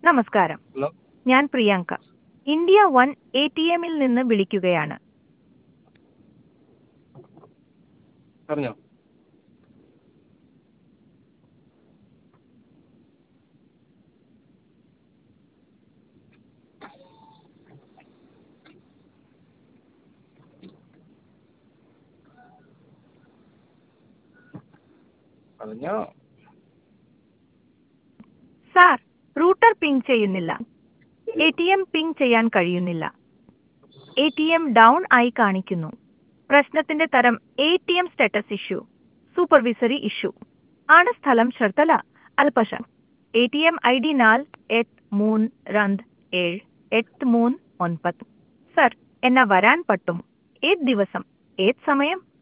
നമസ്കാരം ഹലോ ഞാൻ Priyanka India one A T എമ്മിൽ നിന്ന് വിളിക്കുകയാണ് പറഞ്ഞോ പറഞ്ഞോ സാർ റൂട്ടർ പിങ് ചെയ്യുന്നില്ല എ ടി എം പിങ് ചെയ്യാൻ കഴിയുന്നില്ല എ ടി എം ഡൗൺ ആയി കാണിക്കുന്നു പ്രശ്നത്തിന്റെ തരം A T M status issue supervisory issue ആണ് സ്ഥലം ഷർത്തല അൽപശ A T M I D നാല് എട്ട് മൂന്ന് രണ്ട് ഏഴ് എട്ട് മൂന്ന് ഒൻപത് സർ എന്നാ വരാൻ പറ്റും ഏത് ദിവസം ഏത് സമയം